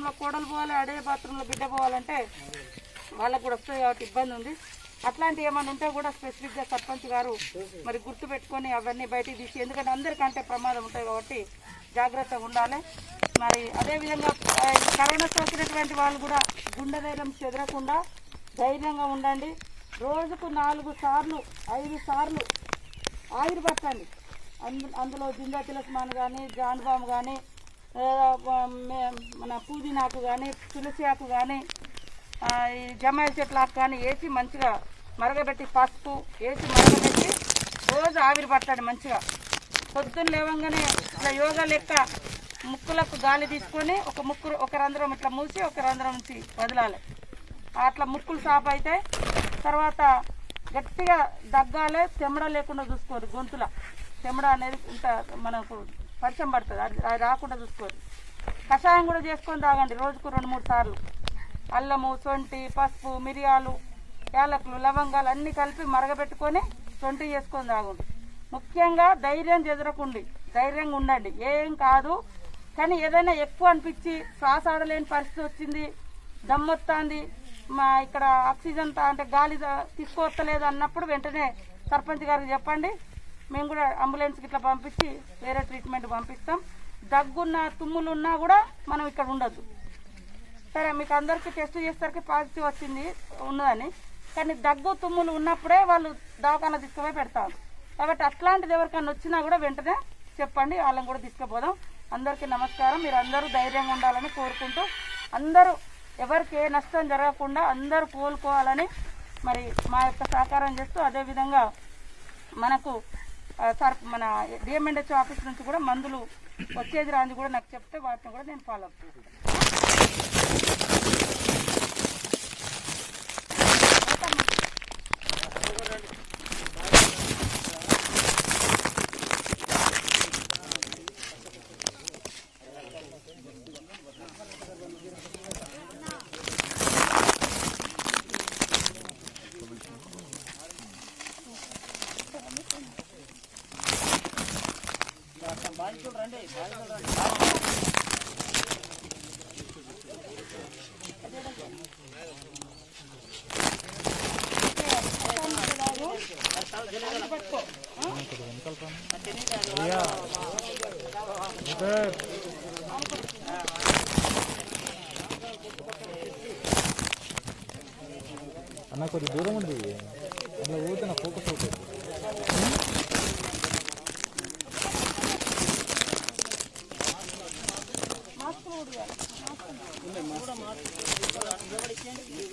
బాత్రూంలో కోడలు పోవాలి అదే బాత్రూంలో బిడ్డ పోవాలంటే వాళ్ళకు కూడా వస్తుంది కాబట్టి ఇబ్బంది ఉంది అట్లాంటివి ఏమైనా ఉంటే కూడా స్పెసిఫిక్గా సర్పంచ్ గారు మరి గుర్తు పెట్టుకొని అవన్నీ బయటికి తీసి ఎందుకంటే అందరికంటే ప్రమాదం ఉంటాయి కాబట్టి జాగ్రత్తగా ఉండాలి మరి అదేవిధంగా ఆ, ఈ కరోనా సోకినటువంటి వాళ్ళు కూడా గుండె ధైర్యం చెదరకుండా ధైర్యంగా ఉండండి రోజుకు నాలుగు సార్లు ఐదు సార్లు ఆవిరి పట్టండి అందు అందులో జిందా తిలస్మాన్ కానీ జాన్బామ్ కానీ మన పుదీనాకు కానీ తులసి ఆకు కానీ ఆ, ఈ జమాయి చెట్ల ఆకు కానీ వేసి మంచిగా మరగబెట్టి పసుపు వేసి మరగబెట్టి రోజు ఆవిరి పట్టండి మంచిగా పొద్దున్న లేవంగానే ఇట్లా యోగా లెక్క ముక్కులకు గాలి తీసుకొని ఒక ముక్కు ఒక రంధ్రం ఇట్లా మూసి ఒక రంధ్రం నుంచి వదలాలి అట్లా ముక్కులు సాఫ్ అయితే తర్వాత గట్టిగా దగ్గాలే చెమడ లేకుండా చూసుకోరు గొంతుల చెమడ అనేది ఇంత మనకు పరిచయం పడుతుంది అది అది రాకుండా చూసుకోరు కషాయం కూడా చేసుకొని తాగండి రోజుకు రెండు మూడు సార్లు అల్లము సొంటి పసుపు మిరియాలు యాలకులు లవంగాలు అన్నీ కలిపి మరగబెట్టుకొని సొంటి చేసుకొని తాగండి ముఖ్యంగా ధైర్యం చెదరకుండి ధైర్యంగా ఉండండి ఏం కాదు కానీ ఏదైనా ఎక్కువ అనిపించి శ్వాస ఆడలేని పరిస్థితి వచ్చింది దమ్మొత్తాంది మా ఇక్కడ ఆక్సిజన్ తా- అంటే గాలి తా- తీసుకోవట్లేదు అన్నప్పుడు వెంటనే సర్పంచ్ గారికి చెప్పండి మేము కూడా అంబులెన్స్కి ఇట్లా పంపించి వేరే ట్రీట్మెంట్ పంపిస్తాం దగ్గున్న తుమ్ములున్నా కూడా మనం ఇక్కడ ఉండొద్దు సరే మీకు అందరికీ టెస్ట్ చేసేసరికి పాజిటివ్ వచ్చింది ఉన్నదని కానీ దగ్గు తుమ్ములు ఉన్నప్పుడే వాళ్ళు దవాఖాన తీసుకుపోయి పెడతారు కాబట్టి అట్లాంటిది ఎవరికైనా వచ్చినా కూడా వెంటనే చెప్పండి వాళ్ళని కూడా తీసుకుపోదాం అందరికీ నమస్కారం మీరు అందరూ ధైర్యంగా ఉండాలని కోరుకుంటూ అందరూ ఎవరికి ఏ నష్టం జరగకుండా అందరూ కోలుకోవాలని మరి మా యొక్క సహకారం చేస్తూ అదేవిధంగా మనకు ఆ, సార్ మన డిఎంఎన్హెచ్ ఆఫీస్ నుంచి కూడా మందులు వచ్చేది రాంది కూడా నాకు చెప్తే వాటిని కూడా నేను ఫాలో అప్ చేస్తాను అన్న కొద్ది దూరం ఉంది అందులో ఊరితే నా ఫోకస్ అవుతుంది మాస్క్ కూడా ఇవ్వాలి. మాస్క్ ఉంది.